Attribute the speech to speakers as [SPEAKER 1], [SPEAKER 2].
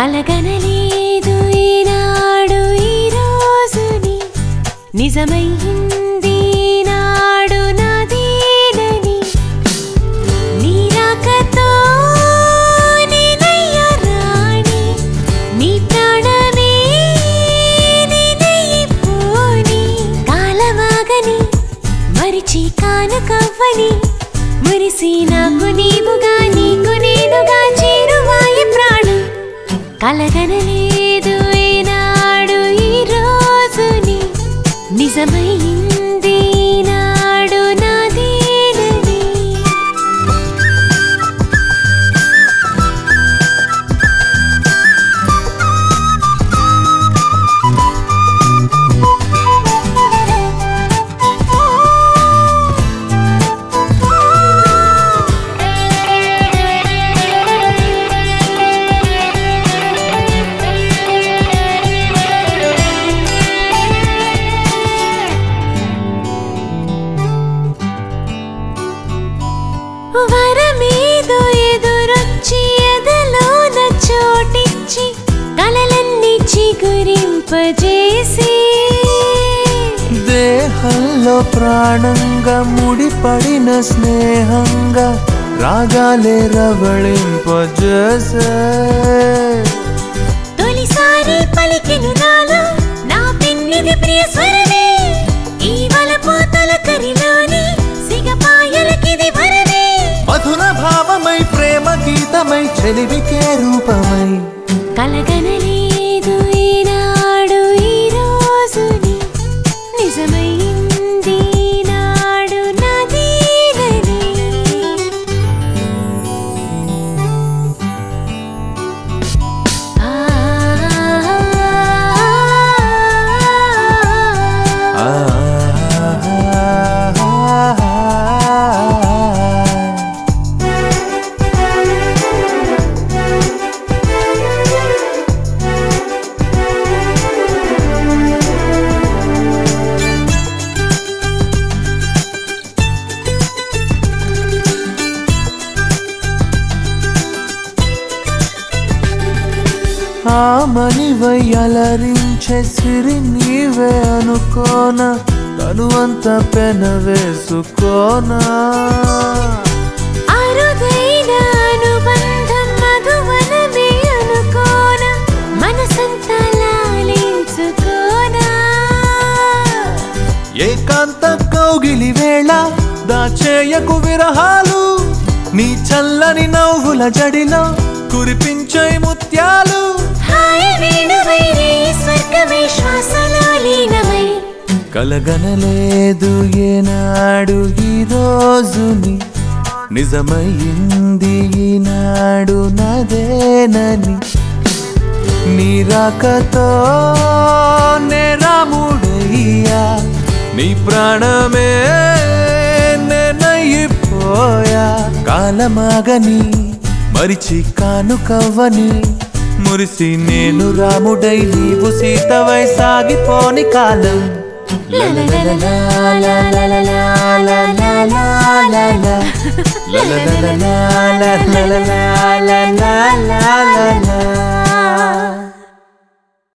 [SPEAKER 1] కలగనలేదు ఈనాడు ఈ రోజుని నిజమయ్యింది నాడు నాదేనని నీ రాకతో నేనయ్య రాణి నీ ప్రాణమే నేనైపోని కాలమాగని మరిచి కానుకవ్వని మురిసి నాకు నీవుగా నీకు నేనుగా చేరువాయి ప్రాణం కలగనలేదు ఈనాడు ఈ రోజుని నిజమైంది నాడు నాదేనని వరమేదో ఎదురొచ్చి ఎదలోన చోటిచ్చి కలలన్నీ చిగురింపజేసి
[SPEAKER 2] దేహంలో ప్రాణంగా ముడిపడిన స్నేహంగా రాగాలే రవళింపజేసే
[SPEAKER 1] తొలిసారి పలికెను నాలో నా పెన్నిది ప్రియ స్వరమే ఈ వలపు తొలకరిలోని సిగపాయలకిది వరమే
[SPEAKER 2] మధుర భావమై ప్రేమ గీతమై చెలివికే రూపమై
[SPEAKER 1] కలగనలేదు ఈనాడు ఈ రోజుని నిజమైంది నాడు నాదేనని ఆ
[SPEAKER 2] ఆ ఆమనివై అలరించే సిరి నీవే అనుకోన తనువంత పెన వేసుకోనా
[SPEAKER 1] అరుదైన అనుబంధం మధువనమే అనుకోన మనసంతా లాలించుకోనా
[SPEAKER 2] ఏకాంత కౌగిలి వేళ దాచేయకు విరహాలు నీ చల్లని నవ్వుల జడిలో కురిపించే ముత్యాలు
[SPEAKER 1] హాయి వేణువై రే స్వర్గమై శ్వాసలో లీనమై
[SPEAKER 2] కలగనలేదు ఏనాడు ఈ రోజుని నిజమయ్యింది ఈనాడు నాదేనని నీ రాకతో నే రాముడయ్యా నీ ప్రాణమే నేనయ్యిపోయా కాలమాగని మరిచి కానుకవ్వని మురిసి నేను రాముడై నీవు సీతవై సాగిపోని కాలం
[SPEAKER 1] లలలలలా.
[SPEAKER 2] La la la la la la la la la la la la la la